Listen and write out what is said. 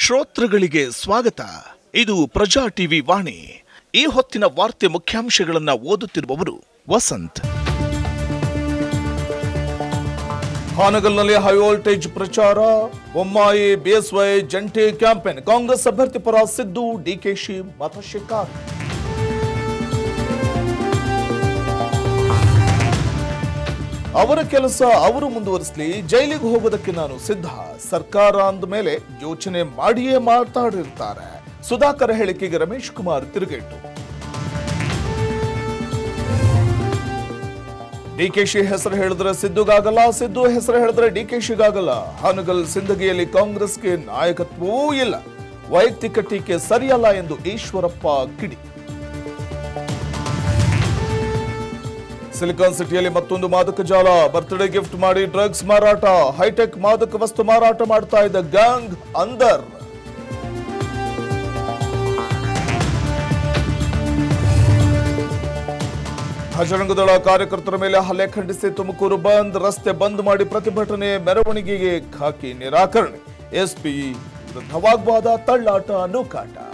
ಶ್ರೋತೃಗಳಿಗೆ ಸ್ವಾಗತ ಇದು ಪ್ರಜಾ ಟಿವಿ ವಾಣಿ ಈ ಹೊತ್ತಿನ ವಾರ್ತೆ ಮುಖ್ಯಾಂಶಗಳನ್ನ ಓದುತ್ತಿರುವವರು ವಸಂತ್ ಹಾನಗಲ್ನಲ್ಲಿ ಹೈ ವೋಲ್ಟೇಜ್ ಪ್ರಚಾರ ಬೊಮ್ಮಾಯಿ ಬಿಎಸ್ವೈ ಜಂಟಿ ಕ್ಯಾಂಪೇನ್ ಕಾಂಗ್ರೆಸ್ ಅಭ್ಯರ್ಥಿ ಪರ ಸಿದ್ದು ಡಿಕೆಶಿ ಮತ ಶಿಕಾರ್ ಅವರ ಕೆಲಸ ಅವರು ಮುಂದುವರಿಸಲಿ ಜೈಲಿಗೆ ಹೋಗೋದಕ್ಕೆ ನಾನು ಸಿದ್ಧ ಸರ್ಕಾರ ಅಂದ ಮೇಲೆ ಯೋಚನೆ ಮಾಡಿಯೇ ಮಾತಾಡಿರ್ತಾರೆ ಸುಧಾಕರ್ ಹೇಳಿಕೆಗೆ ರಮೇಶ್ ಕುಮಾರ್ ತಿರುಗೇಟು ಡಿಕೆಶಿ ಹೆಸರು ಹೇಳಿದ್ರೆ ಸಿದ್ದುಗಾಗಲ್ಲ ಸಿದ್ದು ಹೆಸರು ಹೇಳಿದ್ರೆ ಡಿಕೆಶಿಗಾಗಲ್ಲ ಹಾನಗಲ್ ಸಿಂದಗಿಯಲ್ಲಿ ಕಾಂಗ್ರೆಸ್ಗೆ ನಾಯಕತ್ವವೂ ಇಲ್ಲ ವೈಯಕ್ತಿಕ ಟೀಕೆ ಸರಿಯಲ್ಲ ಎಂದು ಈಶ್ವರಪ್ಪ ಕಿಡಿ ಸಿಲಿಕಾನ್ ಸಿಟಿಯಲ್ಲಿ ಮತ್ತೊಂದು ಮಾದಕ ಜಾಲ ಬರ್ತ್ಡೇ ಗಿಫ್ಟ್ ಮಾಡಿ ಡ್ರಗ್ಸ್ ಮಾರಾಟ ಹೈಟೆಕ್ ಮಾದಕ ವಸ್ತು ಮಾರಾಟ ಮಾಡ್ತಾ ಇದ್ದ ಗ್ಯಾಂಗ್ ಅಂದರ್ ಬಜರಂಗದಳ ಕಾರ್ಯಕರ್ತರ ಮೇಲೆ ಹಲ್ಲೆ ಖಂಡಿಸಿ ತುಮಕೂರು ಬಂದ್ ರಸ್ತೆ ಬಂದ್ ಮಾಡಿ ಪ್ರತಿಭಟನೆ ಮೆರವಣಿಗೆಗೆ ಖಾಕಿ ನಿರಾಕರಣೆ ಎಸ್ಪಿ ವಿರುದ್ಧ ವಾಗ್ವಾದ ತಳ್ಳಾಟ ನೂಕಾಟ